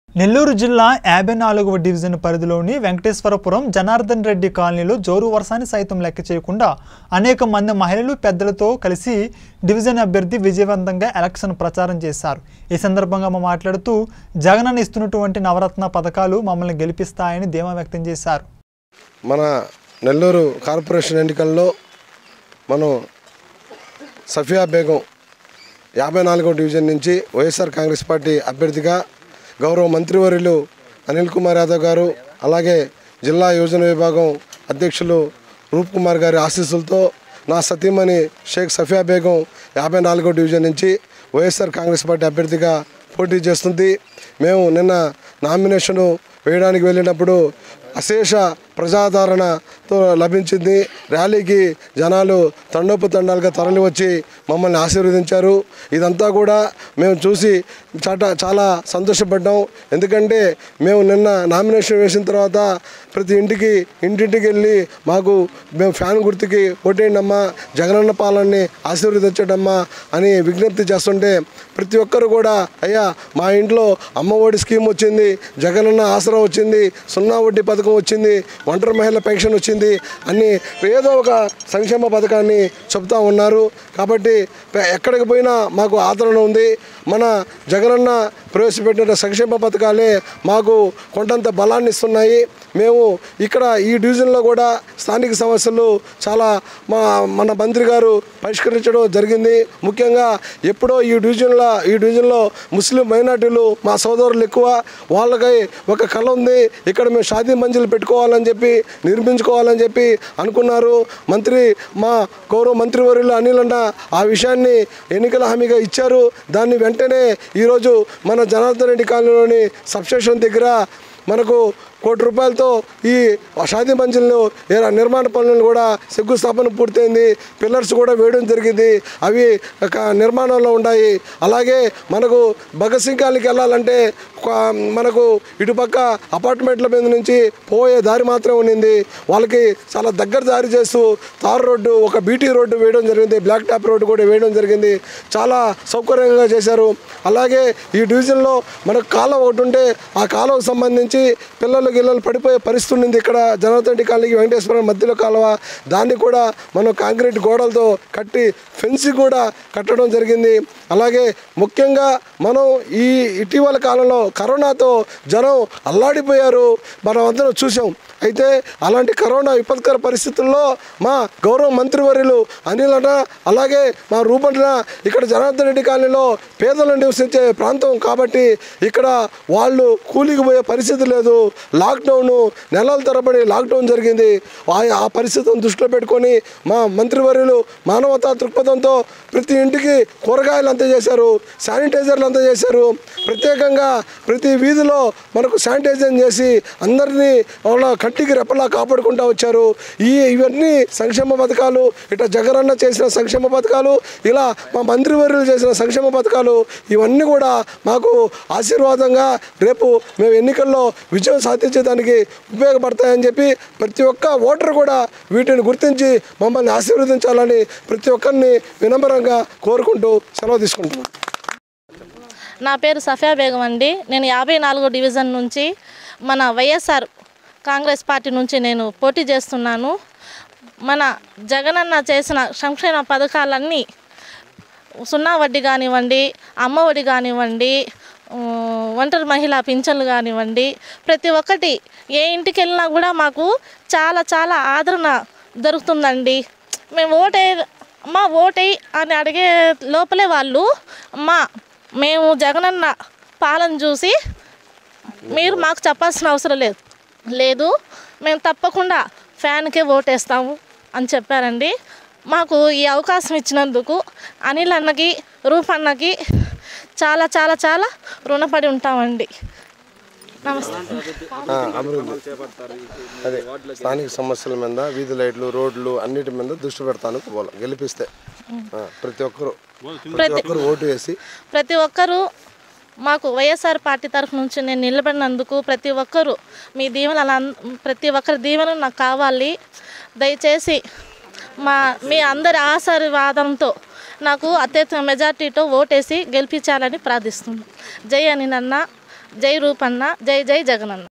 నెల్లూరు జిల్లా యాభై నాలుగవ డివిజన్ పరిధిలోని వెంకటేశ్వరపురం జనార్దన్ రెడ్డి కాలనీలో జోరు వర్షాన్ని సైతం లెక్క చేయకుండా అనేక మంది మహిళలు పెద్దలతో కలిసి డివిజన్ అభ్యర్థి విజయవంతంగా ఎలక్షన్ ప్రచారం చేశారు ఈ సందర్భంగా మా మాట్లాడుతూ జగనన్న ఇస్తున్నటువంటి నవరత్న పథకాలు మమ్మల్ని గెలిపిస్తాయని ధీమా వ్యక్తం చేశారు మన నెల్లూరు కార్పొరేషన్ ఎన్నికల్లో మనం సఫియా బేగం యాభై నాలుగో డివిజన్ నుంచి వైఎస్ఆర్ కాంగ్రెస్ పార్టీ అభ్యర్థిగా గౌరవ మంత్రివర్యులు అనిల్ కుమార్ యాదవ్ గారు అలాగే జిల్లా యోజన విభాగం అధ్యక్షులు రూప్ కుమార్ గారి ఆశీస్సులతో నా సతీమణి షేక్ సఫియా బేగం యాభై నాలుగో డివిజన్ నుంచి వైఎస్ఆర్ కాంగ్రెస్ పార్టీ అభ్యర్థిగా పోటీ చేస్తుంది మేము నిన్న నామినేషను వేయడానికి వెళ్ళినప్పుడు అశేష ప్రజాదరణతో లభించింది ర్యాలీకి జనాలు తండోపు తండాలుగా తరలి వచ్చి మమ్మల్ని ఆశీర్వదించారు ఇదంతా కూడా మేము చూసి చాట చాలా సంతోషపడ్డాం ఎందుకంటే మేము నిన్న నామినేషన్ వేసిన తర్వాత ప్రతి ఇంటికి ఇంటింటికి వెళ్ళి మాకు మేము ఫ్యాన్ గుర్తుకి ఓటేయండమ్మా జగనన్న పాలనని ఆశీర్వదించడమ్మా అని విజ్ఞప్తి చేస్తుంటే ప్రతి ఒక్కరు కూడా అయ్యా మా ఇంట్లో అమ్మ ఒడి స్కీమ్ వచ్చింది జగనన్న ఆసరా వచ్చింది సున్నా వడ్డీ పథకం వచ్చింది ఒంటరి మహిళ పెన్షన్ వచ్చింది అన్ని ఏదో ఒక సంక్షేమ పథకాన్ని చెప్తా ఉన్నారు కాబట్టి పె- ఎక్కడికి పోయినా మాకు ఆదరణ ఉంది మన జగనన్న ప్రవేశపెట్టిన సంక్షేమ పథకాలే మాకు కొండంత బలాన్ని ఇస్తున్నాయి మేము ఇక్కడ ఈ డివిజన్లో కూడా స్థానిక సమస్యలు చాలా మా మన మంత్రి గారు పరిష్కరించడం జరిగింది ముఖ్యంగా ఎప్పుడో ఈ డివిజన్లో ఈ డివిజన్లో ముస్లిం మైనార్టీలు మా సోదరులు ఎక్కువ వాళ్ళకై ఒక కళ ఉంది ఇక్కడ మేము షాదీ మంజిలు పెట్టుకోవాలని చెప్పి నిర్మించుకోవాలని చెప్పి అనుకున్నారు మంత్రి మా గౌరవ మంత్రివర్యులు అనిల్ అన్న ఆ విషయాన్ని ఎన్నికల హామీగా ఇచ్చారు దాన్ని వెంటనే ఈరోజు మన జనార్దన్ రెడ్డి కాలనీలోని సబ్స్టేషన్ దగ్గర మనకు కోటి రూపాయలతో ఈ షాదీ మంజిల్ను ఏ- నిర్మాణ పనులను కూడా శంకుస్థాపన పూర్తయింది పిల్లర్స్ కూడా వేయడం జరిగింది అవి ఒక నిర్మాణంలో ఉన్నాయి అలాగే మనకు భగత్ సింగ్ కాలనీకి వెళ్ళాలంటే ఒక మనకు ఇటుపక్క అపార్ట్మెంట్ల మీద నుంచి పోయే దారి మాత్రమే ఉండింది వాళ్ళకి చాలా దగ్గర దారి చేస్తూ తార్ రోడ్డు ఒక బీటీ రోడ్డు వేయడం జరిగింది బ్లాక్ టాప్ రోడ్డు కూడా వేయడం జరిగింది చాలా సౌకర్యంగా చేశారు అలాగే ఈ డివిజన్లో మనకు కాలువ ఒకటి ఉంటే ఆ కాలువకు సంబంధించి పిల్లలు గిల్లలు పడిపోయే పరిస్థితి ఉంది ఇక్కడ జనార్దన్ రెడ్డి కాలనీకి వెంకటేశ్వరం మధ్యలో కాలువ దాన్ని కూడా మనం కాంక్రీట్ గోడలతో కట్టి ఫెన్సింగ్ కూడా కట్టడం జరిగింది అలాగే ముఖ్యంగా మనం ఈ ఇటీవల కాలంలో కరోనాతో జనం అల్లాడిపోయారు మనం అందరం చూసాం అయితే అలాంటి కరోనా విపత్కర పరిస్థితుల్లో మా గౌరవ మంత్రివర్యులు అనిల్ అన్న అలాగే మా రూపండ్ల ఇక్కడ జనార్దన్ రెడ్డి కాలనీలో పేదలు నివసించే ప్రాంతం కాబట్టి ఇక్కడ వాళ్ళు కూలికి పోయే పరిస్థితి లేదు లాక్డౌన్ నెలల తరబడి లాక్డౌన్ జరిగింది ఆ ఆ పరిస్థితిని దృష్టిలో పెట్టుకొని మా మంత్రివర్యులు మానవతా దృక్పథంతో ప్రతి ఇంటికి కూరగాయలు అందజేశారు శానిటైజర్లు అందజేశారు ప్రత్యేకంగా ప్రతి వీధిలో మనకు శానిటైజర్ చేసి అందరినీ వాళ్ళ కంటికి రెప్పలా కాపాడుకుంటూ వచ్చారు ఈ ఇవన్నీ సంక్షేమ పథకాలు ఇట్లా జగనన్న చేసిన సంక్షేమ పథకాలు ఇలా మా మంత్రివర్యులు చేసిన సంక్షేమ పథకాలు ఇవన్నీ కూడా మాకు ఆశీర్వాదంగా రేపు మేము ఎన్నికల్లో విజయం సాధించేదానికి ఉపయోగపడతాయని చెప్పి ప్రతి ఒక్క ఓటర్ కూడా వీటిని గుర్తించి మమ్మల్ని ఆశీర్వదించాలని ప్రతి ఒక్కరిని వినమ్రంగా కోరుకుంటూ సెలవు తీసుకుంటున్నాను నా పేరు సఫియా బేగం అండి నేను యాభై నాలుగో డివిజన్ నుంచి మన వైఎస్ఆర్ కాంగ్రెస్ పార్టీ నుంచి నేను పోటీ చేస్తున్నాను మన జగనన్న చేసిన సంక్షేమ పథకాలన్నీ సున్నా వడ్డీ కానివ్వండి అమ్మ ఒడి కానివ్వండి ఉమ్, ఒంటరి మహిళా పింఛన్లు కానివ్వండి ప్రతి ఒక్కటి ఏ ఇంటికి వెళ్ళినా కూడా మాకు చాలా చాలా ఆదరణ దొరుకుతుందండి మేము ఓటే అమ్మా ఓటేయి అని అడిగే లోపలే వాళ్ళు అమ్మా మేము జగనన్న పాలన చూసి మీరు మాకు చెప్పాల్సిన అవసరం లేదు లేదు మేము తప్పకుండా ఫ్యాన్కే ఓటేస్తాము అని చెప్పారండి మాకు ఈ అవకాశం ఇచ్చినందుకు అనిల్ అన్నకి రూప్ అన్నకి చాలా చాలా చాలా రుణపడి ఉంటామండి నమస్తే ఆ, అభివృద్ధి అదే స్థానిక సమస్యల మీద వీధి లైట్లు రోడ్లు అన్నిటి మీద దృష్టి పెడతాను పోవాలి గెలిపిస్తే ఆ, ప్రతి ఒక్కరు ప్రతి ఒక్కరు ఓటు వేసి ప్రతి ఒక్కరూ మాకు వైఎస్ఆర్ పార్టీ తరఫు నుంచి నేను నిలబడినందుకు ప్రతి ఒక్కరూ మీ దీవెనలు అన్- ప్రతి ఒక్కరి దీవెనలు నాకు కావాలి దయచేసి మా మీ అందరి ఆశీర్వాదంతో నాకు అత్యధిక మెజార్టీతో ఓటేసి గెలిపించాలని ప్రార్థిస్తున్నాను జై అని నన్న జై రూపన్న జై జై జగనన్న